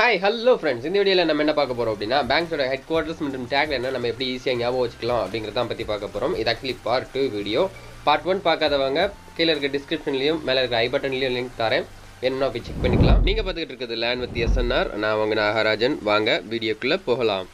hi hello friends இந்த வீடியோவில் நம்ம என்ன பார்க்க போகிறோம் அப்படின்னா பேங்க்ஸோட ஹெட் குவார்ட்டர்ஸ் மற்றும் டேக்ல என்ன நம்ம எப்படி ஈஸியாக ஞாபகம் வச்சுக்கலாம் அப்படிங்கிறத பற்றி பார்க்க போகிறோம் இது actually part two video part one பார்க்காதவங்க கீழே இருக்க டிஸ்கிரிப்ஷன்லையும் மேலே இருக்க ஐ பட்டன்லையும் லிங்க் தரேன் என்ன போய் செக் பண்ணிக்கலாம் நீங்கள் பார்த்துக்கிட்டு இருக்கிறது லேண்ட் வித் எஸ்என்ஆர் நான் உங்கள் நாகராஜன் வாங்க வீடியோக்குள்ளே போகலாம்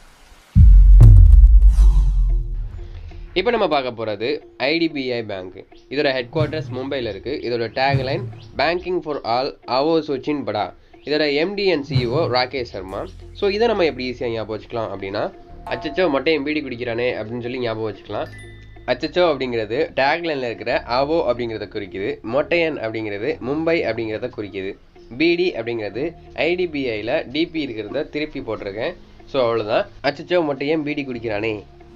இப்போ நம்ம பார்க்க போகிறது ஐடிபிஐ பேங்க் இதோட ஹெட் குவார்ட்டர்ஸ் மும்பையில் இருக்குது இதோட டேக்லைன் பேங்கிங் ஃபார் ஆல் அவோ சோச்சின் படா இதோட MD and CEO Rakesh Sharma so இதை நம்ம எப்படி ஈஸியாக ஞாபகம் வச்சுக்கலாம் அப்படின்னா அச்சச்சோ மொட்டையும் பீடி குடிக்கிறானே அப்படின்னு சொல்லி ஞாபகம் வச்சுக்கலாம் அச்சச்சோ அப்படிங்கிறது டேக்லைனில் இருக்கிற ஆவோ அப்படிங்கிறத குறிக்குது மொட்டையன் அப்படிங்கிறது மும்பை அப்படிங்கிறத குறிக்குது பிடி அப்படிங்கிறது ஐடிபிஐயில் டிபி இருக்கிறத திருப்பி போட்டிருக்கேன் ஸோ அவ்வளோதான் அச்சச்சோ மொட்டையன் பீடி குடிக்கிறானே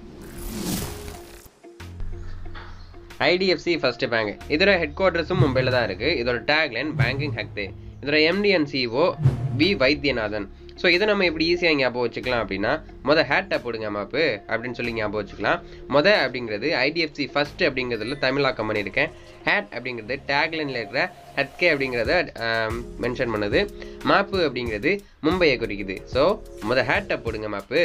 ஐடிஎஃப்சி ஃபர்ஸ்ட் பேங்க் இதோட ஹெட் குவார்ட்டர்ஸும் மும்பையில் தான் இருக்குது இதோட டேக்லைன் பேங்கிங் ஹக்தே இதோட MD and CEO V Vaidyanathan so இதை நம்ம எப்படி ஈஸியாக ஞாபகம் வச்சுக்கலாம் அப்படின்னா மொதல் ஹேட்டை போடுங்க மாப்பு அப்படின்னு சொல்லி ஞாபகம் வச்சுக்கலாம் மொத அப்படிங்கிறது ஐடிஎஃப்சி ஃபர்ஸ்ட் அப்படிங்கிறதுல தமிழாக்கம் பண்ணியிருக்கேன் ஹேட் அப்படிங்கிறது டேக்லைனில் இருக்கிற ஹெட்கே அப்படிங்கிறத மென்ஷன் பண்ணுது மாப்பு அப்படிங்கிறது மும்பையை குறிக்குது ஸோ மொதல் ஹேட்டை போடுங்க மாப்பு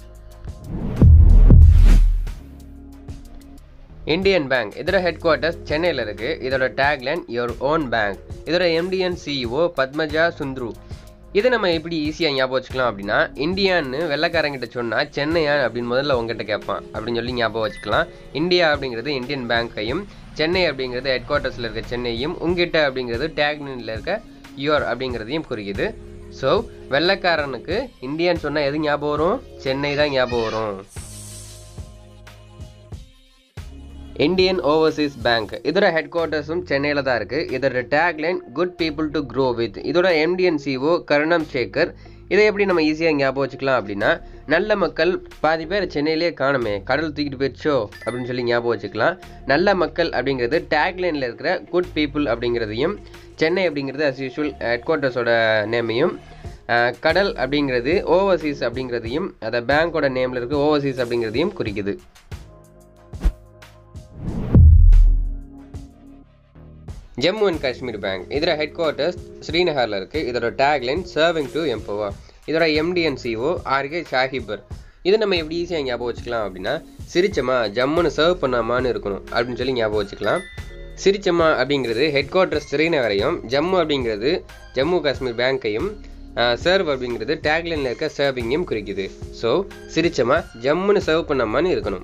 இந்தியன் பேங்க் இதோட ஹெட் குவார்ட்டர்ஸ் சென்னையில் இருக்குது இதோட டேக்லைன் யுவர் ஓன் பேங்க் இதோட எம்டிஎன் சிஇஓ பத்மஜா சுந்த்ரு இதை நம்ம எப்படி ஈஸியாக ஞாபகம் வச்சுக்கலாம் அப்படின்னா இந்தியான்னு வெள்ளைக்காரங்கிட்ட சொன்னால் சென்னையா அப்படின்னு முதல்ல உங்ககிட்ட கேட்பான் அப்படின்னு சொல்லி ஞாபகம் வச்சுக்கலாம் இந்தியா அப்படிங்கிறது இந்தியன் பேங்க்கையும் சென்னை அப்படிங்கிறது ஹெட் குவார்ட்டர்ஸில் இருக்க சென்னையும் உங்ககிட்ட அப்படிங்கிறது டேக்லைனில் இருக்க யுவர் அப்படிங்கிறதையும் குறிக்குது ஸோ வெள்ளைக்காரனுக்கு இந்தியான்னு சொன்னால் எது ஞாபகம் வரும் சென்னை தான் ஞாபகம் வரும் இந்தியன் ஓவர்சீஸ் பேங்க் இதோட ஹெட் குவார்ட்டர்ஸும் சென்னையில் தான் இருக்குது இதோட tagline good people to grow with இதோட எம்டிஎன் சிஓ கருணம் சேகர் இதை எப்படி நம்ம ஈஸியாக ஞாபகம் வச்சுக்கலாம் அப்படின்னா நல்ல மக்கள் பாதி பேர் சென்னையிலே காணுமே கடல் தூக்கிட்டு போயிடுச்சோ அப்படின்னு சொல்லி ஞாபகம் வச்சுக்கலாம் நல்ல மக்கள் அப்படிங்கிறது டேக்லைனில் இருக்கிற குட் பீப்புள் அப்படிங்கிறதையும் சென்னை அப்படிங்கிறது அஸ் யூஷுவல் ஹெட் குவார்ட்டர்ஸோட நேமையும் கடல் அப்படிங்கிறது ஓவர்சீஸ் அப்படிங்கிறதையும் அதை பேங்க்கோட நேமில் இருக்க ஓவர்சீஸ் அப்படிங்கிறதையும் குறிக்குது ஜம்மு அண்ட் காஷ்மீர் பேங்க் இதோட ஹெட் குவார்ட்டர்ஸ் ஸ்ரீநகரில் இருக்குது இதோட டேக்லைன் சர்விங் டு எம்பவர் இதோட எம்டிஎன் சிஓ ஆர்கே ஷாஹிபர் இதை நம்ம எப்படி ஈஸியாக ஞாபகம் வச்சுக்கலாம் அப்படின்னா சிரிச்சமா ஜம்முன்னு சர்வ் பண்ணாமான்னு இருக்கணும் அப்படின்னு சொல்லி ஞாபகம் வச்சுக்கலாம் சிரிச்சம்மா அப்படிங்கிறது ஹெட் குவார்ட்டர்ஸ் ஸ்ரீநகரையும் ஜம்மு அப்படிங்கிறது ஜம்மு காஷ்மீர் பேங்க்கையும் சர்வ் அப்படிங்கிறது டேக்லைனில் இருக்க சர்விங்கையும் குறிக்குது ஸோ சிரிச்சமா ஜம்முன்னு சர்வ் பண்ணாமான்னு இருக்கணும்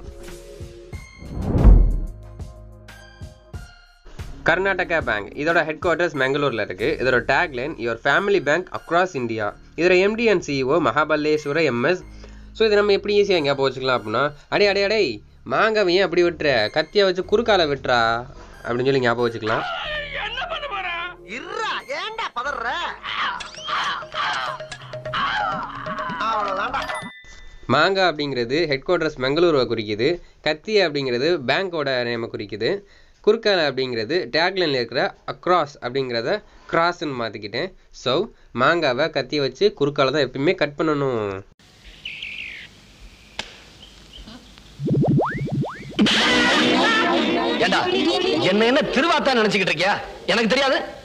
கர்நாடகா பேங்க் இதோட ஹெட் குவார்ட்டர்ஸ் பெங்களூரில் இருக்குது இதோட tagline your family bank across India இதோட MD and CEO Mahabaleshwara MS so இதை நம்ம எப்படி ஈஸியாக ஞாபகம் வச்சுக்கலாம் அப்படின்னா அடே அடே அடே மாங்காவை ஏன் அப்படி விட்டுற கத்தியை வச்சு குறுக்கால விட்டுறா அப்படின்னு சொல்லி ஞாபகம் வச்சுக்கலாம் இருடா ஏன்டா பதற அவ்வளவுதான்டா மாங்கா அப்படிங்கிறது ஹெட் குவார்ட்டர்ஸ் பெங்களூருவை குறிக்குது கத்தி அப்படிங்கிறது பேங்க்கோட நேமை குறிக்குது குறுக்கால அப்படிங்கிறது டேக்லைனில் இருக்கிற அக்ராஸ் அப்படிங்கிறத கிராஸ்ன்னு மாற்றிக்கிட்டேன் ஸோ மாங்காவை கத்தியை வச்சு குறுக்கால தான் எப்பயுமே கட் பண்ணணும் ஏண்டா என்ன என்ன திருவாத்தா நினைச்சுக்கிட்டு இருக்கியா எனக்கு தெரியாது